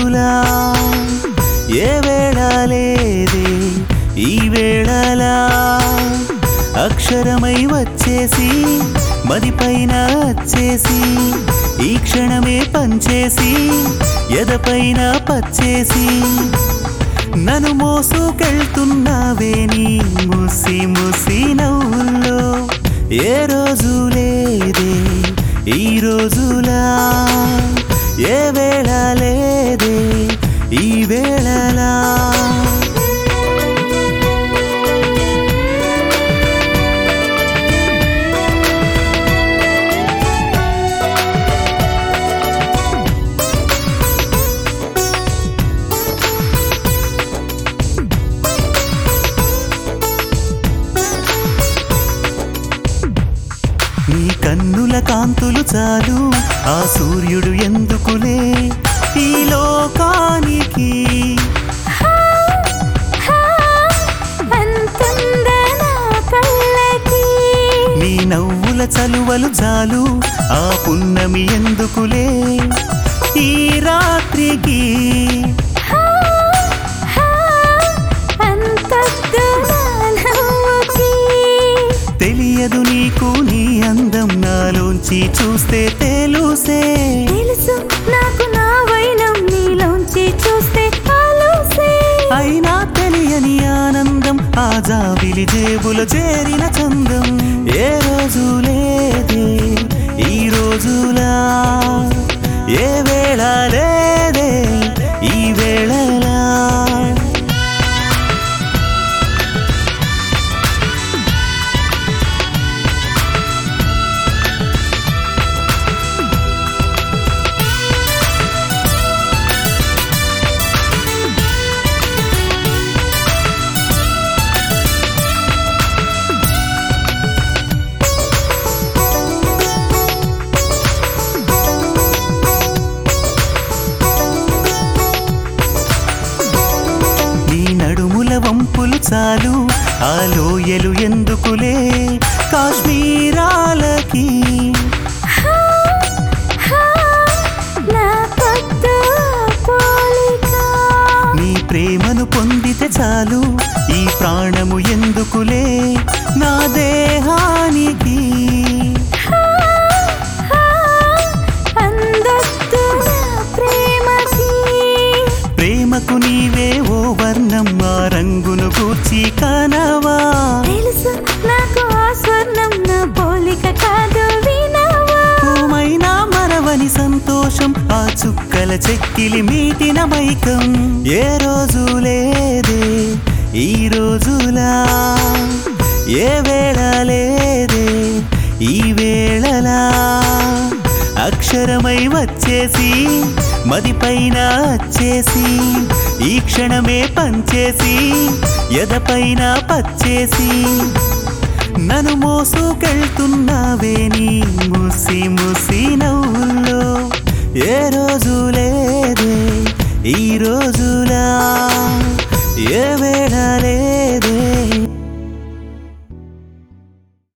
రోజులా ఏ వేళ లేదే ఈ వేళలా అక్షరమై వచ్చేసి మదిపైన వచ్చేసి ఈ క్షణమే పంచేసి ఎదపైన పచ్చేసి నన్ను మోసుకెళ్తున్నావే నీ ముసి ముసి నవ్వుల్లో ఏ రోజు లేదే ఈ రోజులా ఏ వేళ లేదే ఈ వేళలా నీ కన్నుల కాంతులు చాలు ఆ సూర్యుడు ఎందుకులే ఈ లోకానికి అంతుందా నా కళ్ళకి నీ నవ్వుల చలువలు చాలు ఆ పున్నమి ఎందుకులే ఈ రాత్రికి అంతొద్దు నా నవ్వుకి తెలియదు నీకు నీ అందం నాలోంచి చూస్తే తెలుసే తెలుసు నాకు నా వైనం నీలోంచి చూస్తే ఆలోసే అయినా తెలియని ఆనందం ఆ జాబిలి జేబుల చేరిన చందం ఏ రోజు లేదే ఈ రోజులా ఏ వేళ లేదే ఈ వేళలా నీ నడుముల వంపులు చాలు ఆ లోయలు ఎందుకులే కాశ్మీరాలకి నా కొద్దు పోలిక నీ ప్రేమను పొందితే చాలు ఈ ప్రాణము ఎందుకులే నా దేహానికి అందొద్దు నా ప్రేమకి ప్రేమకు నీవే ఓ వర్ణం ఆ రంగును కూర్చి కనవా తెలుసు నాకు ఆ స్వర్ణం నా పోలిక కాదు వినవా పూమైనా మరవని సంతోషం ఆ చుక్కల చెక్కిలి మీటిన మైకం ఏ రోజు లేదే ఈ రోజులా ఏ వేళ లేదే ఈ వేళలా అక్షరమై వచ్చేసి మదిపైన వచ్చేసి ఈ క్షణమే పంచేసి ఎదపైన పచ్చేసి నన్ను మోసుకెళ్తున్నావే నీ ముసి ముసి నవ్వుల్లో ఏ రోజు లేదే ఈ రోజులా ఏ వేళ లేదే